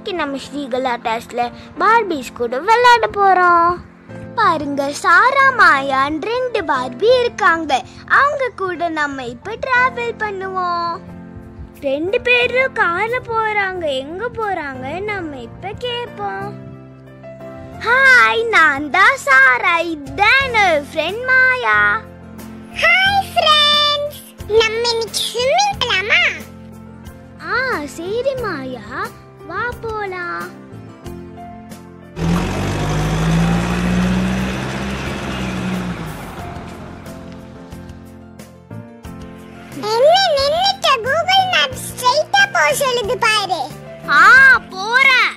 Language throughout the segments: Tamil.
இன்னைக்கு நம்ம ஸ்ரீகலா டேஸ்ட்ல பார்பிஸ் கூட விளையாட போறோம் பாருங்க சாரா மாயான் ரெண்டு பார்பி இருக்காங்க அவங்க கூட நம்ம இப்ப டிராவல் பண்ணுவோம் ரெண்டு பேரும் கார்ல போறாங்க எங்க போறாங்க நம்ம இப்ப கேட்போம் ஹாய் நான் தான் சாரா இதான் ஃப்ரெண்ட் மாயா ஹாய் ஃப்ரெண்ட்ஸ் நம்ம இன்னைக்கு ஸ்விம்மிங் போலாமா ஆ சரி மாயா வா போலாம் என்ன நின்னுட்ட கூகுள் மேப் ஸ்ட்ரைட்டா போ சொல்லுது பாரு ஆ போறேன்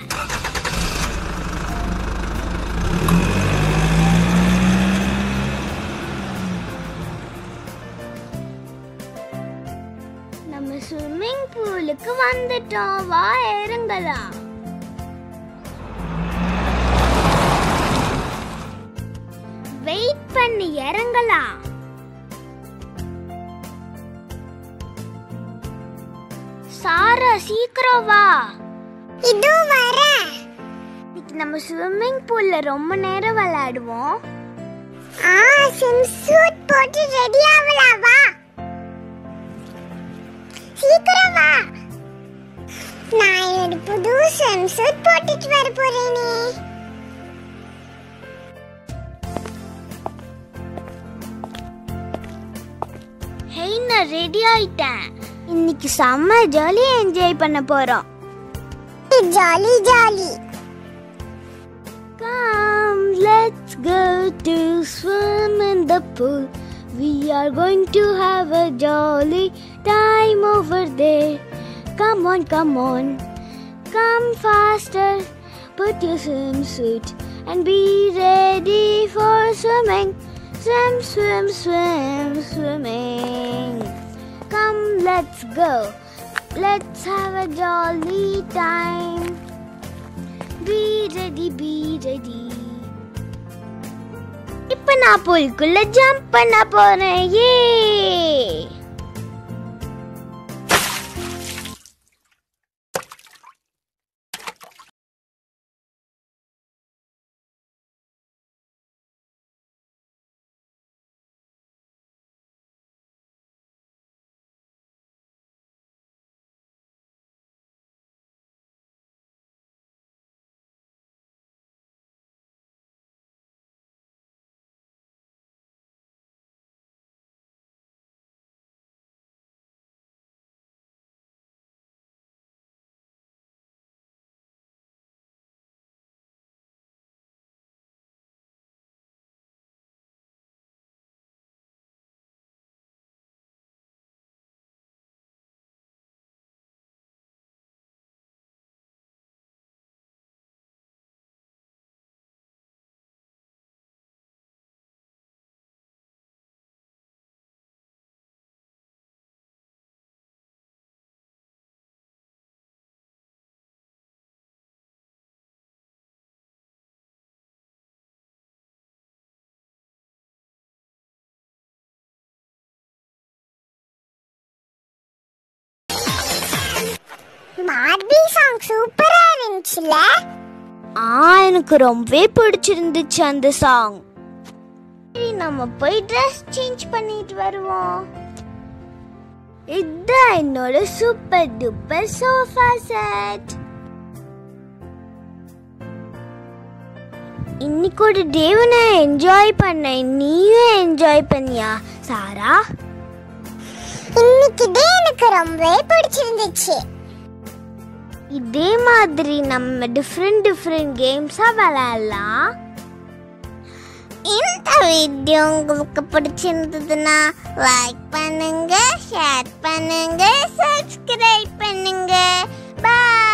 நம்ம ஸ்விம்மிங் பூலுக்கு வந்துட்டோம் வா இறங்கலாம் வெயிட் பண்ணி இறங்கலாம் சாரா சீக்கிரம் வா இதோ வரேன் இன்னைக்கு நம்ம ஸ்விம்மிங் பூல்ல ரொம்ப நேரம் விளையாடுவோம் ஆ ஸ்விம் சூட் போட்டு ரெடி ஆகலாம் வா சீக்கிரம் வா நான் என்னோட புது ஸ்விம் சூட் போட்டுட்டு வர போறேனே ஹே நான் ரெடி ஆயிட்டேன் இன்னைக்கு செம்ம ஜாலியா என்ஜாய் பண்ண போறோம் jolly jolly Come, let's go to swim in the pool. We are going to have a jolly time over there. Come on, come on, come faster. Put your swimsuit and be ready for swimming. Swim, swim, swim, swimming. Come, let's go. Let's have a jolly time. Be ready, be ready. இப்ப நான் புல்குள்ள ஜம்ப் பண்ண போறேன் ஏ பார்பி சாங் சூப்பரா இருந்துச்சுல ஆ எனக்கு ரொம்பவே பிடிச்சிருந்துச்சு அந்த சாங் சரி நம்ம போய் ட்ரெஸ் சேஞ்ச் பண்ணிட்டு வருவோம் இதுதான் என்னோட சூப்பர் டூப்பர் சோஃபா செட் இன்னைக்கோட டேவை நான் என்ஜாய் பண்ணேன் நீயும் என்ஜாய் பண்ணியா சாரா இன்னைக்கு டே எனக்கு ரொம்பவே பிடிச்சிருந்துச்சு இதே மாதிரி நம்ம டிஃப்ரெண்ட் டிஃப்ரெண்ட் கேம்ஸாக விளையாடலாம் இந்த வீடியோ உங்களுக்கு பிடிச்சிருந்ததுன்னா லைக் பண்ணுங்க ஷேர் பண்ணுங்க சப்ஸ்கிரைப் பண்ணுங்க பாய்